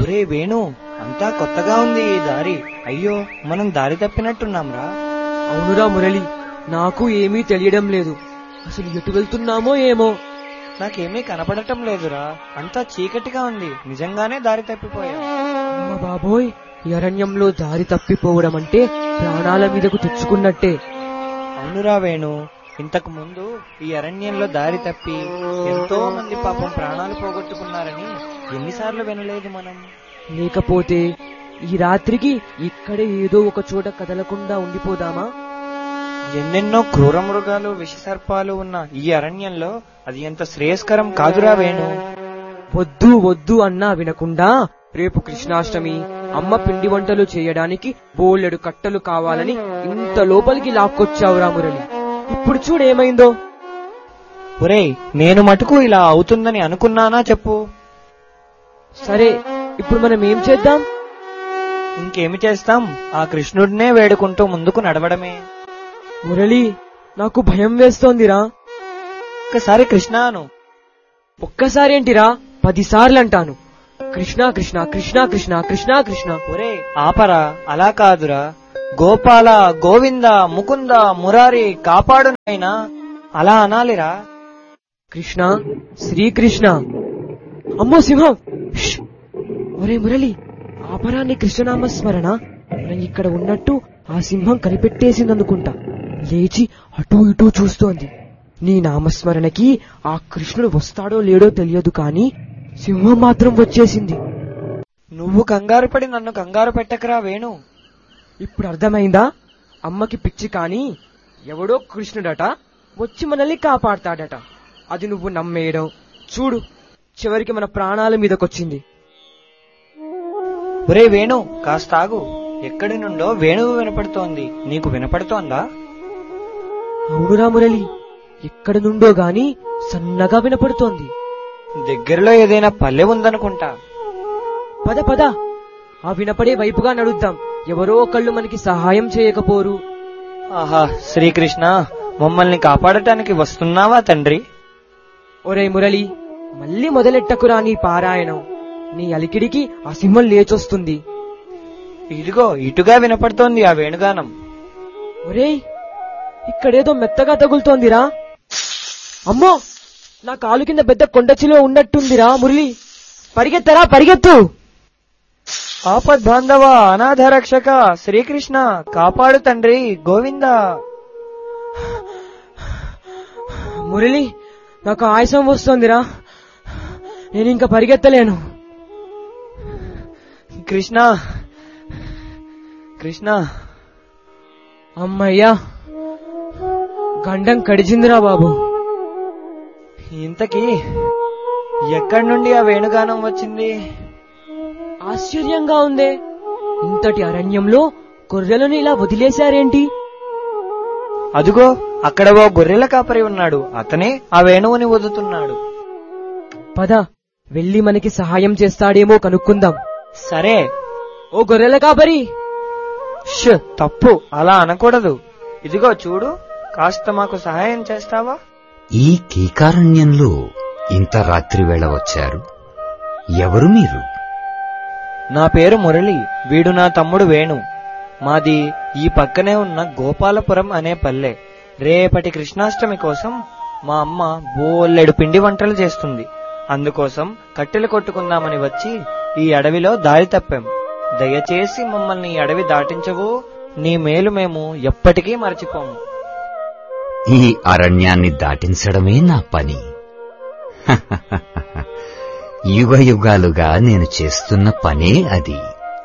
ఒరే వేణు అంతా కొత్తగా ఉంది ఈ దారి అయ్యో మనం దారి తప్పినట్టున్నాంరా అవునురా మురళి నాకు ఏమీ తెలియడం లేదు అసలు ఎటు వెళ్తున్నామో ఏమో నాకేమీ కనపడటం లేదురా అంతా చీకటిగా ఉంది నిజంగానే దారి తప్పిపోయా అమ్మ బాబోయ్ ఈ అరణ్యంలో దారి తప్పిపోవడం అంటే ప్రాణాల మీదకు తెచ్చుకున్నట్టే అవునురా వేణు ఇంతకు ముందు ఈ అరణ్యంలో దారి తప్పి ఎంతో మంది పాపం ప్రాణాలు పోగొట్టుకున్నారని ఎన్నిసార్లు వినలేదు మనం లేకపోతే ఈ రాత్రికి ఇక్కడే ఏదో ఒక చోట కదలకుండా ఉండిపోదామా ఎన్నెన్నో క్రూర మృగాలు విషసర్పాలు ఉన్న ఈ అరణ్యంలో అది ఎంత శ్రేయస్కరం కాదురా వేణు వద్దు వద్దు అన్నా వినకుండా రేపు కృష్ణాష్టమి అమ్మ పిండి వంటలు చేయడానికి బోలెడు కట్టలు కావాలని ఇంత లోపలికి లాక్కొచ్చావురా మురళి ఇప్పుడు చూడేమైందో ఒరేయ్ నేను మటుకు ఇలా అవుతుందని అనుకున్నానా చెప్పు సరే ఇప్పుడు మనం ఏం చేద్దాం ఇంకేమి చేస్తాం ఆ కృష్ణుడినే వేడుకుంటూ ముందుకు నడవడమే మురళి నాకు భయం వేస్తోందిరా ఒక్కసారి కృష్ణాను ఒక్కసారి ఏంటిరా పదిసార్లు అంటాను కృష్ణ కృష్ణ కృష్ణ కృష్ణ కృష్ణ కృష్ణ ఒరే ఆపరా అలా కాదురా గోపాల గోవింద ముకుంద మురారి కాపాడు నాయనా అలా అనాలిరా కృష్ణ శ్రీకృష్ణ అమ్మో సింహం ష్! ఒరే మురళి ఆపరాన్ని కృష్ణనామస్మరణ మనం ఇక్కడ ఉన్నట్టు ఆ సింహం కనిపెట్టేసిందనుకుంటా లేచి అటూ ఇటూ చూస్తోంది నీ నామస్మరణకి ఆ కృష్ణుడు వస్తాడో లేడో తెలియదు కాని సింహం మాత్రం వచ్చేసింది నువ్వు కంగారు పడి నన్ను కంగారు పెట్టకరా వేణు ఇప్పుడు అర్థమైందా అమ్మకి పిచ్చి కాని ఎవడో కృష్ణుడట వచ్చి మనల్ని కాపాడతాడట అది నువ్వు నమ్మేయడం చూడు చివరికి మన ప్రాణాల మీదకొచ్చింది ఒరే వేణు కాస్త ఆగు ఎక్కడి నుండో వేణువు వినపడుతోంది నీకు వినపడుతోందా అవునురా మురళి ఎక్కడి నుండో గాని సన్నగా వినపడుతోంది దగ్గరలో ఏదైనా పల్లె ఉందనుకుంటా పద పద ఆ వినపడే వైపుగా నడుద్దాం ఎవరో ఒకళ్ళు మనకి సహాయం చేయకపోరు ఆహా శ్రీకృష్ణ మమ్మల్ని కాపాడటానికి వస్తున్నావా తండ్రి ఒరే మురళి మళ్ళీ మొదలెట్టకురా నీ పారాయణం నీ అలికిడికి ఆ సింహం లేచొస్తుంది ఇదిగో ఇటుగా వినపడుతోంది ఆ వేణుగానం ఒరేయ్ ఇక్కడేదో మెత్తగా తగులుతోందిరా అమ్మో నా కాలు కింద పెద్ద కొండచిలో ఉన్నట్టుందిరా మురళి పరిగెత్తరా పరిగెత్తు ఆపద్ బాంధవ అనాథ రక్షక శ్రీకృష్ణ కాపాడు తండ్రి గోవింద మురళి నాకు ఆయాసం వస్తోందిరా నేను ఇంకా పరిగెత్తలేను కృష్ణ కృష్ణ అమ్మయ్యా గండం కడిచిందిరా బాబు ఇంతకీ ఎక్కడి నుండి ఆ వేణుగానం వచ్చింది ఆశ్చర్యంగా ఉందే ఇంతటి అరణ్యంలో గొర్రెలను ఇలా వదిలేశారేంటి అదుగో అక్కడ ఓ గొర్రెల కాపరి ఉన్నాడు అతనే ఆ వేణువుని వదుతున్నాడు పద వెళ్ళి మనకి సహాయం చేస్తాడేమో కనుక్కుందాం సరే ఓ గొర్రెల కాపరి ష్ తప్పు అలా అనకూడదు ఇదిగో చూడు కాస్త మాకు సహాయం చేస్తావా ఈ కీకారణ్యంలో ఇంత రాత్రి వేళ వచ్చారు ఎవరు మీరు నా పేరు మురళి వీడు నా తమ్ముడు వేణు మాది ఈ పక్కనే ఉన్న గోపాలపురం అనే పల్లె రేపటి కృష్ణాష్టమి కోసం మా అమ్మ బోల్లెడు పిండి వంటలు చేస్తుంది అందుకోసం కట్టెలు కొట్టుకుందామని వచ్చి ఈ అడవిలో దారి తప్పాం దయచేసి మమ్మల్ని ఈ అడవి దాటించవు నీ మేలు మేము ఎప్పటికీ మర్చిపోము ఈ అరణ్యాన్ని దాటించడమే నా పని యుగ యుగాలుగా నేను చేస్తున్న పనే అది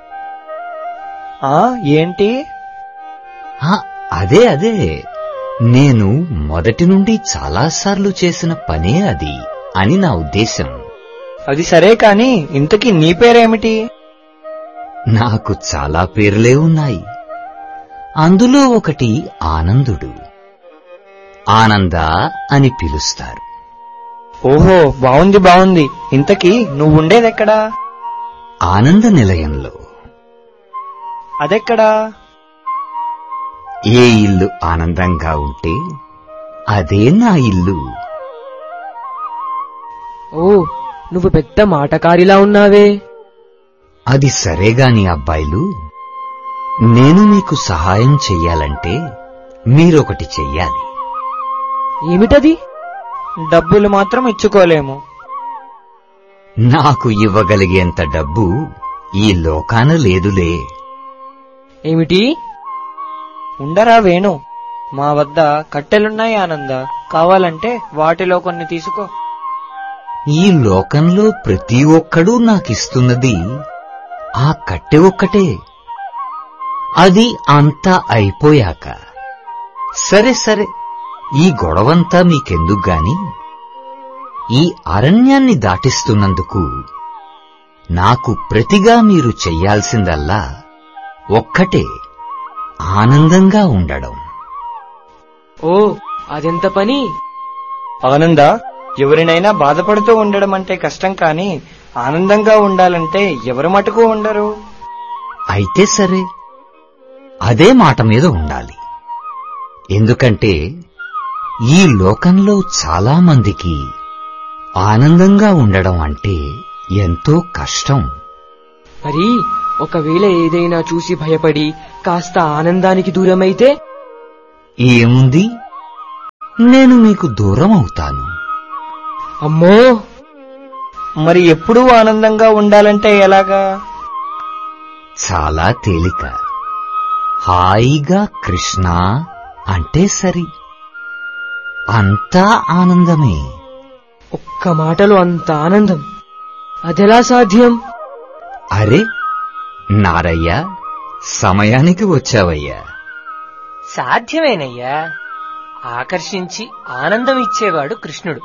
ఆ ఏంటి ఆ, అదే అదే నేను మొదటి నుండి చాలాసార్లు చేసిన పనే అది అని నా ఉద్దేశం అది సరే కాని ఇంతకీ నీ పేరేమిటి నాకు చాలా పేర్లే ఉన్నాయి అందులో ఒకటి ఆనందుడు ఆనంద అని పిలుస్తారు ఓహో బావుంది బావుంది ఇంతకీ నువ్వుండేదెక్కడా ఆనంద నిలయంలో అదెక్కడా ఏ ఇల్లు ఆనందంగా ఉంటే అదే నా ఇల్లు ఓ నువ్వు పెద్ద మాటకారిలా ఉన్నావే అది సరేగాని అబ్బాయిలు నేను మీకు సహాయం చెయ్యాలంటే మీరొకటి చెయ్యాలి ఏమిటది డబ్బులు మాత్రం ఇచ్చుకోలేము నాకు ఇవ్వగలిగేంత డబ్బు ఈ లోకాన లేదులే ఏమిటి ఉండరా వేణు మా వద్ద కట్టెలున్నాయి ఆనంద కావాలంటే వాటిలో కొన్ని తీసుకో ఈ లోకంలో ప్రతి ఒక్కడూ నాకిస్తున్నది ఆ కట్టె ఒక్కటే అది అంతా అయిపోయాక సరే సరే ఈ గొడవంతా మీకెందుకు గాని ఈ అరణ్యాన్ని దాటిస్తున్నందుకు నాకు ప్రతిగా మీరు చెయ్యాల్సిందల్లా ఒక్కటే ఆనందంగా ఉండడం ఓ అదెంత పని ఆనంద ఎవరినైనా బాధపడుతూ ఉండడం అంటే కష్టం కానీ ఆనందంగా ఉండాలంటే ఎవరు మటుకు ఉండరు అయితే సరే అదే మాట మీద ఉండాలి ఎందుకంటే ఈ లోకంలో చాలా మందికి ఆనందంగా ఉండడం అంటే ఎంతో కష్టం మరి ఒకవేళ ఏదైనా చూసి భయపడి కాస్త ఆనందానికి దూరమైతే ఏముంది నేను మీకు దూరం అవుతాను అమ్మో మరి ఎప్పుడూ ఆనందంగా ఉండాలంటే ఎలాగా చాలా తేలిక హాయిగా కృష్ణ అంటే సరి అంతా ఆనందమే ఒక్క మాటలో అంత ఆనందం అదెలా సాధ్యం అరే నారయ్య సమయానికి వచ్చావయ్యా సాధ్యమేనయ్యా ఆకర్షించి ఆనందం ఇచ్చేవాడు కృష్ణుడు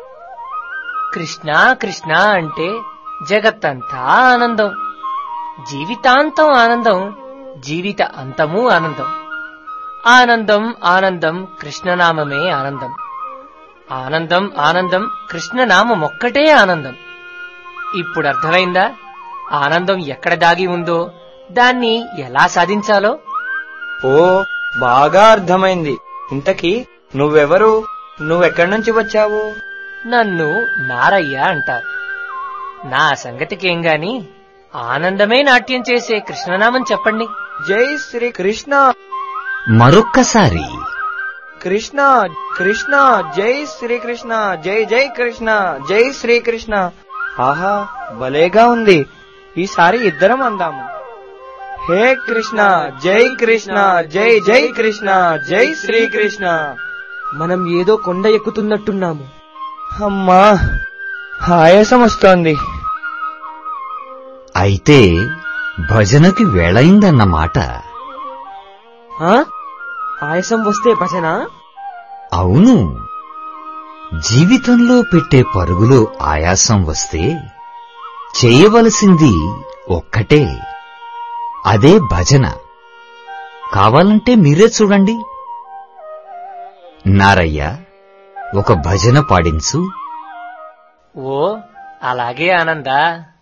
కృష్ణ కృష్ణ అంటే జగత్తంతా ఆనందం జీవితాంతం ఆనందం జీవిత అంతము ఆనందం ఆనందం ఆనందం కృష్ణనామమే ఆనందం ఆనందం ఆనందం కృష్ణనామం ఒక్కటే ఆనందం ఇప్పుడు అర్థమైందా ఆనందం ఎక్కడ దాగి ఉందో దాన్ని ఎలా సాధించాలో ఓ బాగా అర్థమైంది ఇంతకీ నువ్వెవరు నువ్వెక్కడి నుంచి వచ్చావు నన్ను నారయ్య అంటారు నా సంగతికేం గాని ఆనందమే నాట్యం చేసే కృష్ణనామం చెప్పండి జై శ్రీ కృష్ణ మరొక్కసారి కృష్ణ కృష్ణ జై శ్రీకృష్ణ జై జై కృష్ణ జై శ్రీకృష్ణ ఆహా భలేగా ఉంది ఈసారి ఇద్దరం అందాము హే కృష్ణ జై కృష్ణ జై జై కృష్ణ జై శ్రీకృష్ణ మనం ఏదో కొండ ఎక్కుతున్నట్టున్నాము అమ్మా ఆయాసం వస్తోంది అయితే భజనకి వేళయిందన్నమాట ఆ ఆయాసం వస్తే భజన అవును జీవితంలో పెట్టే పరుగులో ఆయాసం వస్తే చేయవలసింది ఒక్కటే అదే భజన కావాలంటే మీరే చూడండి నారయ్య ఒక భజన పాడించు ఓ అలాగే ఆనందా